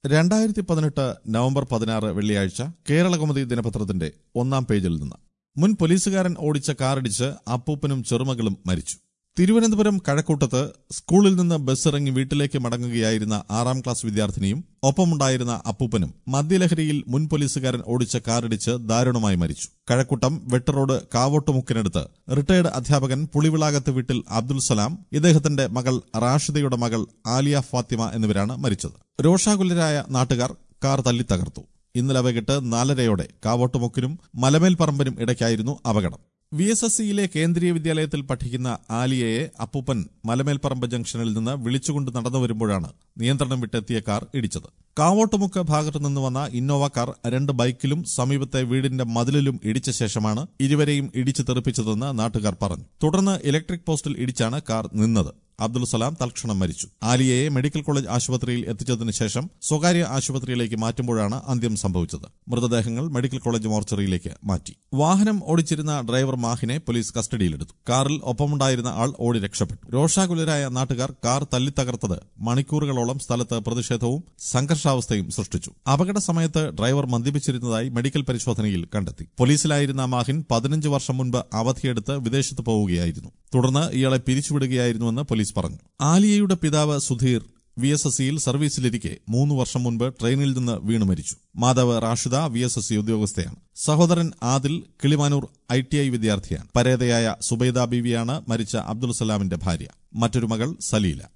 രണ്ടായിരത്തി പതിനെട്ട് നവംബർ പതിനാറ് വെള്ളിയാഴ്ച കേരളകൗമുദി ദിനപത്രത്തിന്റെ ഒന്നാം പേജിൽ നിന്ന് മുൻ പോലീസുകാരൻ ഓടിച്ച കാറിടിച്ച് അപ്പൂപ്പനും ചെറുമകളും മരിച്ചു തിരുവനന്തപുരം കഴക്കൂട്ടത്ത് സ്കൂളിൽ നിന്ന് ബസ്സിറങ്ങി വീട്ടിലേക്ക് മടങ്ങുകയായിരുന്ന ആറാം ക്ലാസ് വിദ്യാർത്ഥിനിയും ഒപ്പമുണ്ടായിരുന്ന അപ്പൂപ്പനും മദ്യലഹരിയിൽ മുൻ പോലീസുകാരൻ ഓടിച്ച കാറിടിച്ച് ദാരുണമായി മരിച്ചു കഴക്കൂട്ടം വെട്ടറോഡ് കാവോട്ടുമുക്കിനടുത്ത് റിട്ടയർഡ് അധ്യാപകൻ പുളിവിളാകത്ത് വീട്ടിൽ അബ്ദുൽ സലാം ഇദ്ദേഹത്തിന്റെ മകൾ റാഷിദയുടെ മകൾ ആലിയ ഫാത്തിമ എന്നിവരാണ് മരിച്ചത് രോഷാകുലരായ നാട്ടുകാർ കാർ തല്ലി തകർത്തു ഇന്നലെ വൈകിട്ട് നാലരയോടെ കാവോട്ടുമുക്കിനും മലമേൽ പറമ്പിനും ഇടയ്ക്കായിരുന്നു അപകടം വി എസ് എസ് സിയിലെ കേന്ദ്രീയ വിദ്യാലയത്തിൽ പഠിക്കുന്ന ആലിയയെ അപ്പൂപ്പൻ മലമേൽപ്പറമ്പ് ജംഗ്ഷനിൽ നിന്ന് വിളിച്ചുകൊണ്ട് നടന്നു വരുമ്പോഴാണ് നിയന്ത്രണം വിട്ടെത്തിയ കാർ ഇടിച്ചത് കാവോട്ടുമുക്ക് ഭാഗത്തു നിന്ന് വന്ന ഇന്നോവ കാർ രണ്ട് ബൈക്കിലും സമീപത്തെ വീടിന്റെ മതിലിലും ഇടിച്ച ശേഷമാണ് ഇരുവരെയും ഇടിച്ചു തെറിപ്പിച്ചതെന്ന് നാട്ടുകാർ പറഞ്ഞു തുടർന്ന് ഇലക്ട്രിക് പോസ്റ്റിൽ ഇടിച്ചാണ് കാർ നിന്നത് അബ്ദുൾ സലാം തൽക്ഷണം മരിച്ചു ആലിയയെ മെഡിക്കൽ കോളേജ് ആശുപത്രിയിൽ എത്തിച്ചതിനു ശേഷം സ്വകാര്യ ആശുപത്രിയിലേക്ക് മാറ്റുമ്പോഴാണ് അന്ത്യം സംഭവിച്ചത് മൃതദേഹങ്ങൾ മെഡിക്കൽ കോളേജ് മോർച്ചറിയിലേക്ക് മാറ്റി വാഹനം ഓടിച്ചിരുന്ന ഡ്രൈവർ മാഹിനെ പോലീസ് കസ്റ്റഡിയിലെടുത്തു കാറിൽ ഒപ്പമുണ്ടായിരുന്ന ആൾ ഓടി രക്ഷപ്പെട്ടു രോഷാകുലരായ നാട്ടുകാർ കാർ തല്ലിത്തകർത്തത് മണിക്കൂറുകളോളം സ്ഥലത്ത് പ്രതിഷേധവും സംഘർഷാവസ്ഥയും സൃഷ്ടിച്ചു അപകട സമയത്ത് ഡ്രൈവർ മദ്യപിച്ചിരുന്നതായി മെഡിക്കൽ പരിശോധനയിൽ കണ്ടെത്തി പോലീസിലായിരുന്ന മാഹിൻ പതിനഞ്ച് വർഷം മുൻപ് അവധിയെടുത്ത് വിദേശത്ത് പോവുകയായിരുന്നു തുടർന്ന് ഇയാളെ പിരിച്ചുവിടുകയായിരുന്നുവെന്ന് പോലീസ് പറഞ്ഞു ആലിയയുടെ പിതാവ് സുധീർ വി എസ് എസ് സിയിൽ സർവീസിലിരിക്കെ മൂന്ന് വർഷം മുൻപ് ട്രെയിനിൽ നിന്ന് വീണു മരിച്ചു മാതാവ് Rashida V S S C ഉദ്യോഗസ്ഥയാണ് സഹോദരൻ Adil Kilimanoor I T I വിദ്യാർത്ഥിയാണ് പരേതയായ സുബൈദ ബീവിയാണ് മരിച്ച അബ്ദുൽ സലാമിന്റെ ഭാര്യ മറ്റൊരു മകൾ സലീല